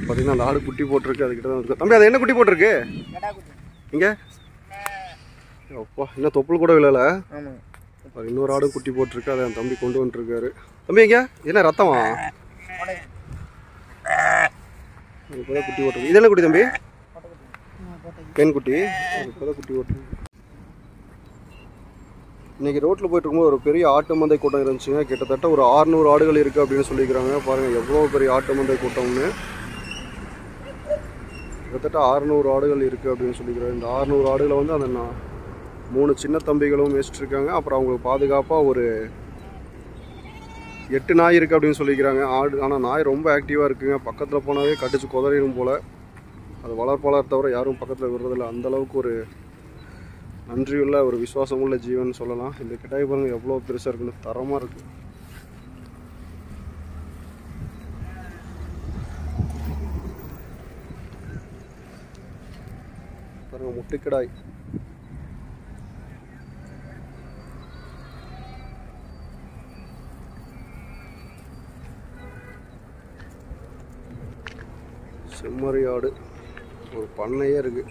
பார்த்தீங்கன்னா அந்த ஆடு குட்டி போட்டிருக்கு அதுக்கிட்ட தான் இருக்கு தம்பி அது என்ன குட்டி போட்டிருக்கு இங்கே அப்பா இன்னும் தொப்புள் கூட விழல ஆமாங்க அது இன்னொரு ஆடும் குட்டி போட்டிருக்கு அதை என் தம்பி கொண்டு வந்துருக்காரு தம்பி எங்க என்ன ரத்தமா இப்போதான் குட்டி போட்டிருக்கு இது என்ன குட்டி தம்பி பெண் குட்டி அது இப்போதான் குட்டி போட்டிருக்கு இன்னைக்கு ரோட்டில் போயிட்டு இருக்கும்போது ஒரு பெரிய ஆட்டு மந்தை கூட்டம் இருந்துச்சுங்க கிட்டத்தட்ட ஒரு 600 ஆடுகள் இருக்குது அப்படின்னு சொல்லிக்கிறாங்க பாருங்கள் எவ்வளோ பெரிய ஆட்டு மந்தை கூட்டம்னு கிட்டத்தட்ட 600 ஆடுகள் இருக்குது அப்படின்னு சொல்லிக்கிறாங்க இந்த 600 ஆடுகளை வந்து அந்த நா- மூணு சின்ன தம்பிகளும் மேய்ச்சிட்டு இருக்காங்க அப்புறம் அவங்களுக்கு பாதுகாப்பாக ஒரு எட்டு நாய் இருக்குது அப்படின்னு சொல்லிக்கிறாங்க ஆடு ஆனால் நாய் ரொம்ப ஆக்டிவாக இருக்குங்க பக்கத்தில் போனாவே கடிச்சு குதறிடும் போல் அது வளர்ப்பாளர் தவிர யாரும் பக்கத்தில் விடுறதில்ல அந்த அளவுக்கு ஒரு நன்றியுள்ள ஒரு விசுவாசமுள்ள ஜீவன் சொல்லலாம் இந்த கிட்டாய் பாருங்க எவ்வளோ பெருசாக இருக்குன்னு தரமாக இருக்கு பாருங்க முட்டைக்கிடாய் செம்மறி ஆடு ஒரு பண்ணையே இருக்கு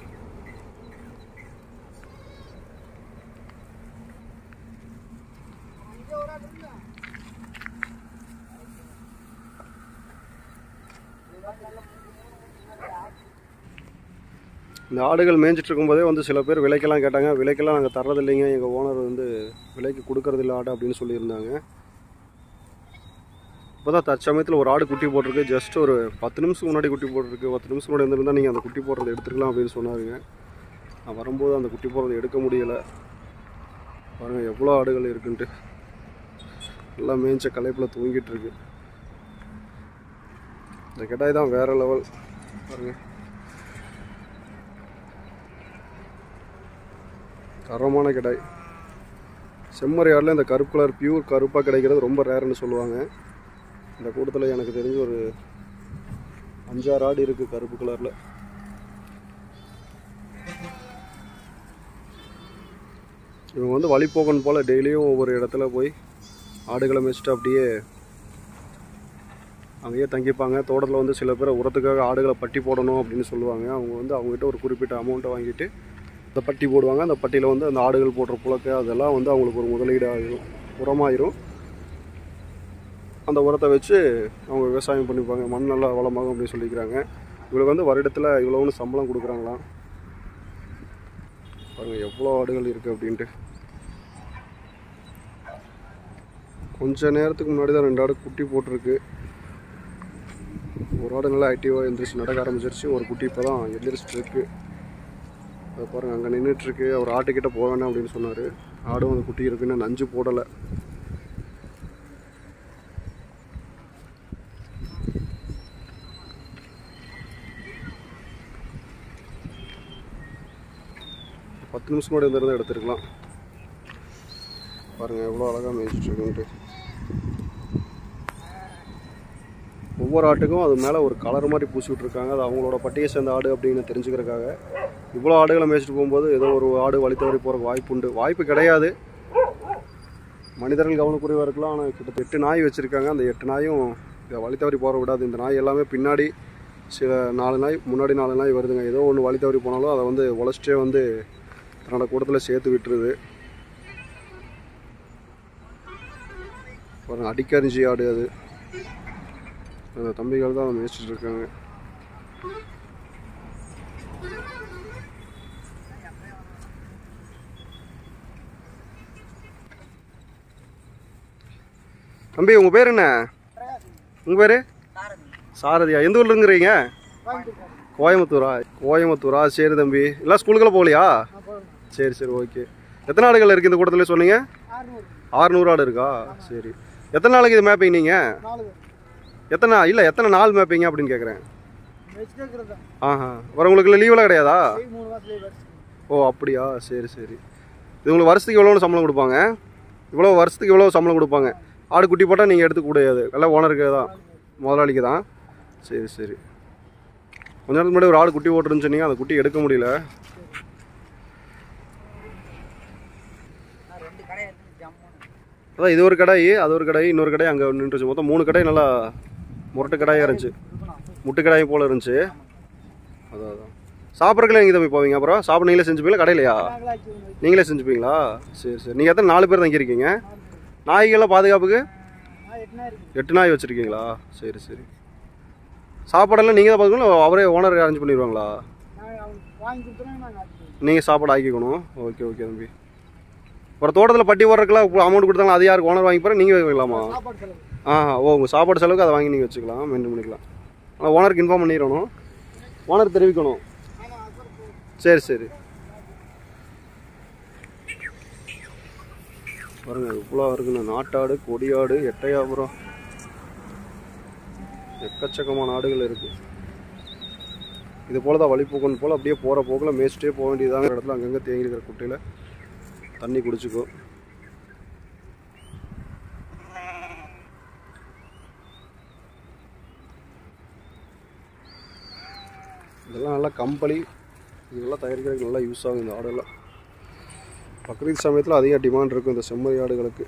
இந்த ஆடுகள் மேய்ஞ்சிட்டு இருக்கும்போதே வந்து சில பேர் விலைக்கெல்லாம் கேட்டாங்க விலைக்கெல்லாம் நாங்கள் தர்றது இல்லைங்க எங்கள் ஓனர் வந்து விலைக்கு கொடுக்கறது இல்லை ஆடு அப்படின்னு சொல்லியிருந்தாங்க இப்போ தான் தற்சமயத்தில் ஒரு ஆடு குட்டி போட்டிருக்கு ஜஸ்ட் ஒரு பத்து நிமிஷம் முன்னாடி குட்டி போட்டிருக்கு பத்து நிமிஷம் முன்னாடி இருந்திருந்தால் நீங்கள் அந்த குட்டி போடுறதை எடுத்துக்கலாம் அப்படின்னு சொன்னாருங்க நான் வரும்போது அந்த குட்டி போடுறதை எடுக்க முடியலை பாருங்கள் எவ்வளோ ஆடுகள் இருக்குன்ட்டு எல்லாம் மேய்ச்ச களைப்பில் தூங்கிட்டு இருக்கு இந்த கிடாய் தான் வேற லெவல் பாருங்க தரமான கிடாய் செம்மறி ஆடில் இந்த கருப்பு கலர் பியூர் கருப்பாக கிடைக்கிறது ரொம்ப ரேர்னு சொல்லுவாங்க இந்த கூட்டத்தில் எனக்கு தெரிஞ்சு ஒரு அஞ்சாறு ஆடு இருக்குது கருப்பு கலரில் இவங்க வந்து வழிபோக்கன் போல் டெய்லியும் ஒவ்வொரு இடத்துல போய் ஆடுகளை மேய்ச்சிட்டு அப்படியே அங்கேயே தங்கிப்பாங்க தோட்டத்தில் வந்து சில பேர் உரத்துக்காக ஆடுகளை பட்டி போடணும் அப்படின்னு சொல்லுவாங்க அவங்க வந்து அவங்ககிட்ட ஒரு குறிப்பிட்ட அமௌண்ட்டை வாங்கிட்டு அந்த பட்டி போடுவாங்க அந்த பட்டியில் வந்து அந்த ஆடுகள் போடுற புழக்க அதெல்லாம் வந்து அவங்களுக்கு ஒரு முதலீடு ஆகிரும் உரமாயிரும் அந்த உரத்தை வச்சு அவங்க விவசாயம் பண்ணிப்பாங்க மண் நல்லா வளமாகும் அப்படின்னு சொல்லிக்கிறாங்க இவங்களுக்கு வந்து வருடத்தில் இவ்வளோன்னு சம்பளம் கொடுக்குறாங்களாம் பாருங்க எவ்வளோ ஆடுகள் இருக்குது அப்படின்ட்டு கொஞ்ச நேரத்துக்கு முன்னாடி தான் ரெண்டு ஆடு குட்டி போட்டிருக்கு ஒரு ஆடு நல்லா ஆக்டிவாக எழுந்திரிச்சு நடக்க ஆரம்பிச்சிருச்சு ஒரு குட்டி இப்போ தான் எழுந்திரிச்சிட்டு இருக்கு அதை பாருங்கள் அங்கே நின்றுட்டுருக்கு அவர் ஆட்டுக்கிட்ட போக வேணாம் அப்படின்னு சொன்னார் ஆடும் அந்த குட்டி இருக்குன்னு நஞ்சு போடலை பத்து நிமிஷம் முன்னாடி இருந்திருந்தா எடுத்துருக்கலாம் பாருங்கள் எவ்வளோ அழகாக மேய்ச்சிட்டு இருக்குன்ட்டு ஒவ்வொரு ஆட்டுக்கும் அது மேலே ஒரு கலர் மாதிரி பூசி விட்ருக்காங்க அது அவங்களோட பட்டியை சேர்ந்த ஆடு அப்படின்னு தெரிஞ்சுக்கிறதுக்காக இவ்வளோ ஆடுகளை மேய்ச்சிட்டு போகும்போது ஏதோ ஒரு ஆடு வழி தவறி போகிறக்கு வாய்ப்பு உண்டு வாய்ப்பு கிடையாது மனிதர்கள் கவனக்குறைவாக இருக்கலாம் ஆனால் கிட்டத்தட்ட எட்டு நாய் வச்சுருக்காங்க அந்த எட்டு நாயும் இதை வழி தவறி போகிற விடாது இந்த நாய் எல்லாமே பின்னாடி சில நாலு நாய் முன்னாடி நாலு நாய் வருதுங்க ஏதோ ஒன்று வழி தவறி போனாலும் அதை வந்து உழைச்சிட்டே வந்து தன்னோட கூட்டத்தில் சேர்த்து விட்டுருது பாருங்க அடிக்கரிஞ்சி ஆடு அது அந்த தம்பிகள் தான் மேய்ச்சிட்டு இருக்காங்க தம்பி உங்கள் பேர் என்ன உங்கள் பேர் சாரதியா எந்த ஊர்ல இருக்கிறீங்க கோயம்புத்தூரா கோயம்புத்தூரா சரி தம்பி எல்லாம் ஸ்கூலுக்குள்ள போகலையா சரி சரி ஓகே எத்தனை ஆடுகள் இருக்குது இந்த கூட்டத்துல சொன்னீங்க ஆறுநூறு ஆடு இருக்கா சரி எத்தனை நாளைக்கு இது மேப்பிங் நீங்கள் எத்தனை இல்லை எத்தனை நாள் மேப்பிங்க அப்படின்னு கேட்குறேன் ஆஹா அப்புறம் உங்களுக்கு லீவெலாம் கிடையாதா ஓ அப்படியா சரி சரி இது உங்களுக்கு வருஷத்துக்கு எவ்வளோ சம்பளம் கொடுப்பாங்க இவ்வளோ வருஷத்துக்கு இவ்வளோ சம்பளம் கொடுப்பாங்க ஆடு குட்டி போட்டால் நீங்கள் எடுத்துக்க கூடாது எல்லாம் ஓனருக்கு தான் முதலாளிக்கு தான் சரி சரி கொஞ்ச நேரத்துக்கு முன்னாடி ஒரு ஆடு குட்டி போட்டுருன்னு சொன்னீங்க அந்த குட்டி எடுக்க முடியல ரெண்டு கடை எடுத்து ஜம்முன்னு அதான் இது ஒரு கடை அது ஒரு கடை இன்னொரு கடை அங்கே நின்றுச்சு மொத்தம் மூணு கடை நல்லா முரட்டு கடையாக இருந்துச்சு இருக்கணும் முட்டுக்கடாய் போல் இருந்துச்சு அதான் அதான் சாப்பிட்றதுக்குலாம் எங்கே தம்பி போவீங்க அப்புறம் சாப்பிட நீங்களே செஞ்சுப்பீங்களா கடையிலையா நாங்களா ஆக்கி வந்து நீங்களே செஞ்சுப்பீங்களா சரி சரி நீங்கள் எத்தனை நாலு பேர் தங்கியிருக்கீங்க நாய்கள்லாம் பாதுகாப்புக்கு நான் எட்டுனா இருக்கு எட்டு நாய் வச்சுருக்கீங்களா சரி சரி சாப்பாடெல்லாம் நீங்கள் தான் பார்த்துக்கணும் அவரே ஓனர் அரேஞ்ச் பண்ணிடுவாங்களா நாங்கள் அவங்க வாங்கி கொடுத்துருவாங்க நாங்கள் ஆக்கி கொடுப்போம். நீங்கள் சாப்பாடு ஆக்கிக்கணும் ஓகே ஓகே தம்பி அப்புறம் தோட்டத்தில் பட்டி போடுறதுக்குலாம் அமௌண்ட் கொடுத்தாலும் அது யாருக்கு ஓனர் வாங்கி போகிற நீங்கள் வைக்கலாமா சாப்பாடு செலவு ஆ ஓ உங்கள் சாப்பாடு செலவுக்கு அதை வாங்கி நீங்கள் வச்சுக்கலாம் மெயின்டைன் பண்ணிக்கலாம் ஆனால் ஓனருக்கு இன்ஃபார்ம் பண்ணிடணும் ஓனர் தெரிவிக்கணும் ஆமாம் அப்புறம் போ- சரி சரி பாருங்க இவ்வளோ இருக்குண்ணா நாட்டாடு கொடியாடு எட்டையாபுரம் எக்கச்சக்கமான ஆடுகள் இருக்கு இது போல தான் வழிபோக்கன் போல் அப்படியே போகிற போக்கில் மேய்ச்சிட்டே போக வேண்டியதாங்கிற இடத்துல அங்கங்கே தேங்கி இருக்கிற குட்டையில் தண்ணி குடிச்சுக்கோ இதெல்லாம் நல்லா கம்பளி இதெல்லாம் தயாரிக்கிறதுக்கு நல்லா யூஸ் ஆகும் இந்த ஆடெல்லாம் பக்ரீத் சமயத்தில் அதிக டிமாண்ட் இருக்கும் இந்த செம்மறி ஆடுகளுக்கு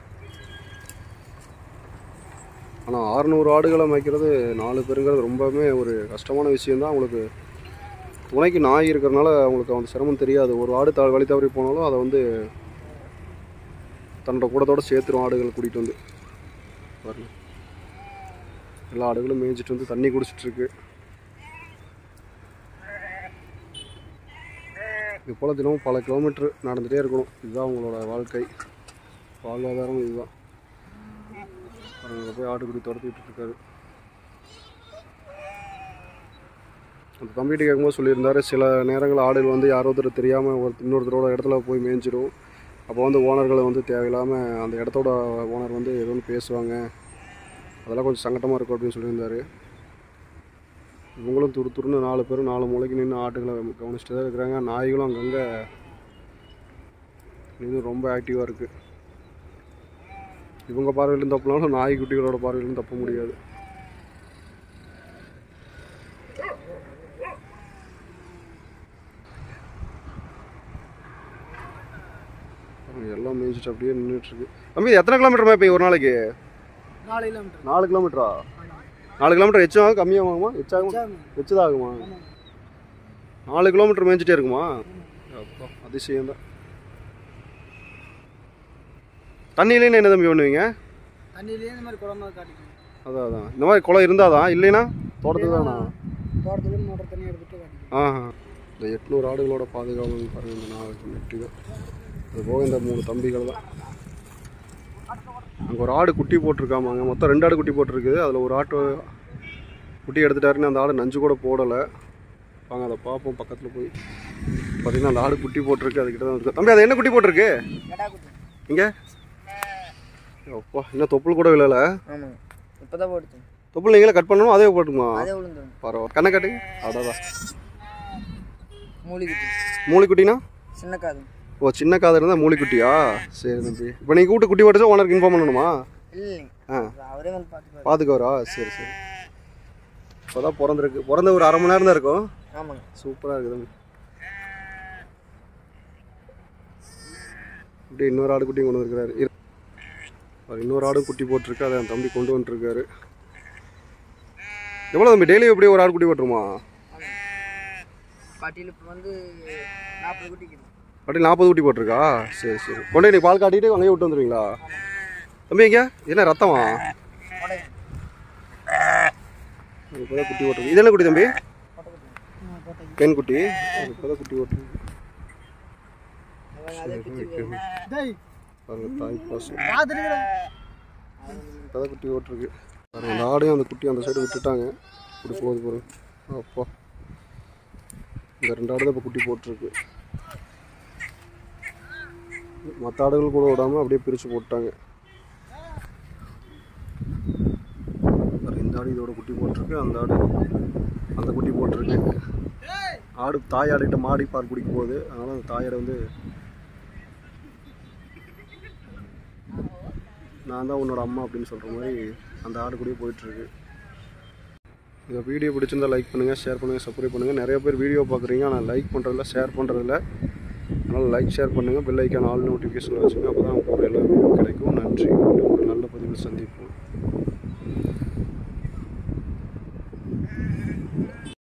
ஆனால் ஆறுநூறு ஆடுகளை மேய்க்கிறது நாலு பேருங்கிறது ரொம்பவுமே ஒரு கஷ்டமான விஷயம்தான் அவங்களுக்கு துணைக்கு நாய் இருக்கிறனால அவங்களுக்கு அந்த சிரமம் தெரியாது ஒரு ஆடு த வழி தவறி போனாலும் அதை வந்து தன்னோட கூடத்தோட சேர்த்துரும் ஆடுகள் கூட்டிகிட்டு வந்து பாருங்க எல்லா ஆடுகளும் மேய்ஞ்சிட்டு வந்து தண்ணி குடிச்சிட்டு இருக்கு இது போல் தினமும் பல கிலோமீட்டர் நடந்துகிட்டே இருக்கணும் இதுதான் அவங்களோட வாழ்க்கை வாழ்வாதாரம் இதுதான் பாருங்க போய் ஆட்டுக்குடி துரத்திட்டு இருக்காரு அந்த தம்பிகிட்ட கேட்கும்போது சொல்லியிருந்தாரு சில நேரங்கள் ஆடுகள் வந்து யாரோ ஒருத்தர் தெரியாமல் ஒரு இன்னொருத்தரோட இடத்துல போய் மேய்ஞ்சிடும் அப்போ வந்து ஓனர்களை வந்து தேவையில்லாமல் அந்த இடத்தோட ஓனர் வந்து ஏதோ ஒன்று பேசுவாங்க அதெல்லாம் கொஞ்சம் சங்கட்டமாக இருக்கும் அப்படின்னு சொல்லியிருந்தாரு இவங்களும் துரு துருன்னு நாலு பேரும் நாலு மூளைக்கு நின்று ஆட்டுகளை கவனிச்சுட்டு தான் இருக்கிறாங்க நாய்களும் அங்கங்கே இது ரொம்ப ஆக்டிவாக இருக்குது இவங்க பார்வையிலும் தப்பினாலும் நாய்க்குட்டிகளோட பார்வையிலும் தப்ப முடியாது பாருங்க, எல்லாம் மேய்ச்சிட்டு அப்படியே நின்றுட்டு இருக்கு தம்பி இது எத்தனை கிலோமீட்டர் மேய்ப்பீங்க ஒரு நாளைக்கு நாலு கிலோமீட்டர் நாலு கிலோமீட்டரா நாலு கிலோமீட்டர் எச்சாகும் கம்மியாகுமா எச்சாகுமா சாமி. எச்சுதான் ஆகுமா ஆமாம் நாலு கிலோமீட்டர் மேய்ச்சிட்டே இருக்குமா அப்பா அதிசயம் தான் தண்ணியிலேன்னு என்ன தம்பி பண்ணுவீங்க தண்ணியிலேயே இந்த மாதிரி குளமா காட்டிக்கணும் அதான் அதான் இந்த மாதிரி குளம் இருந்தால் தான் இல்லைன்னா தோட்டத்துக்கு தானா தோட்டத்துக்கு மோட்டர் தண்ணி எடுத்துட்டு காட்டிக்கணும் ஆஹா இந்த எட்நூறு ஆடுகளோட பாதுகாவல் பாருங்கள் இந்த நாளைக்கு நெட்டி தான் அது போக இந்த மூணு தம்பிகள் தான் அங்கே ஒரு ஆடு குட்டி போட்டிருக்காமாங்க மொத்தம் ரெண்டு ஆடு குட்டி போட்டிருக்குது அதில் ஒரு ஆட்டு குட்டி எடுத்துட்டாருன்னு அந்த ஆடு நஞ்சு கூட போடலை வாங்க அதை பார்ப்போம் பக்கத்தில் போய் பார்த்தீங்கன்னா அந்த ஆடு குட்டி போட்டிருக்கு அதுக்கிட்ட தான் இருக்கு தம்பி அது என்ன குட்டி போட்டிருக்கு கடா குட்டி இங்கே அப்பா இன்னும் தொப்புள் கூட விழல ஆமாங்க இப்போ தான் போட்டுச்சு தொப்புள் நீங்களே கட் பண்ணணும் அதே போட்டுமா அதே விழுந்துடும் பரவாயில்ல கண்ணை காட்டுங்க அடடா மூலிகுட்டி மூலிக்குட்டினா சின்ன காது ஓ சின்ன காது இருந்தால் மூலிக்குட்டியா சரி தம்பி இப்போ நீங்கள் கூட்டு குட்டி போட்டுச்சா ஓனருக்கு இன்ஃபார்ம் பண்ணணுமா இல்லைங்க ஆ அவரே வந்து பார்த்துப்பாரு பார்த்துக்கோரா சரி சரி இப்போ தான் பிறந்திருக்கு பிறந்த ஒரு அரை மணி நேரம் தான் இருக்கும் ஆமாங்க சூப்பராக இருக்குது தம்பி இப்படி இன்னொரு ஆடு குட்டியும் கொண்டு வந்துருக்காரு இரு. அவர் இன்னொரு ஆடும் குட்டி போட்டிருக்கு அதை என் தம்பி கொண்டு வந்துருக்காரு எவ்வளோ தம்பி டெய்லி எப்படி ஒரு ஆடு குட்டி போட்டுருமா பாட்டியில் இப்போ வந்து நாற்பது குட்டிக்குது அப்படி நாற்பது குட்டி போட்டிருக்கா சரி சரி கொண்டு போய் நீ பால் காட்டிட்டு அங்கேயே விட்டு வந்துருவீங்களா தம்பி எங்க என்ன ரத்தமா இப்போதான் குட்டி போட்டிருக்கு இது என்ன குட்டி தம்பி பெண் குட்டி இப்போதான் குட்டி போட்டிருக்கு பாருங்க தாய் பாசம் இப்போதான் குட்டி போட்டிருக்கு பாருங்க அந்த ஆடையும் அந்த குட்டி அந்த சைடு விட்டுட்டாங்க இப்படி போகுது பாருங்க அப்பா இந்த ரெண்டு ஆடு தான் இப்போ குட்டி போட்டிருக்கு மற்ற ஆடுகள் கூட விடாமல் அப்படியே பிரித்து போட்டாங்க பாருங்க, இந்த ஆடு இதோட குட்டி போட்டிருக்கு அந்த ஆடு அந்த குட்டி போட்டிருக்கு ஆடு தாய் ஆடுகிட்ட மாடி பால் குடிக்க போகுது அதனால் அந்த தாயாடை வந்து நான் தான் உன்னோட அம்மா அப்படின்னு சொல்கிற மாதிரி அந்த ஆடு கூடயே போயிட்டுருக்கு இந்த வீடியோ பிடிச்சிருந்தா லைக் பண்ணுங்கள் ஷேர் பண்ணுங்கள் சப்ஸ்கிரைப் பண்ணுங்கள் நிறைய பேர் வீடியோ பார்க்குறீங்க ஆனால் லைக் பண்ணுறதில்ல ஷேர் பண்ணுறதில்ல அதனால் லைக் ஷேர் பண்ணுங்கள் பெல் ஐக்கான் ஆல் நோட்டிஃபிகேஷன் வச்சுங்க அப்போ தான் உங்களுக்கு எல்லா வீடியோ கிடைக்கும் நன்றி மீண்டும் ஒரு நல்ல பதிவில் சந்திப்போம்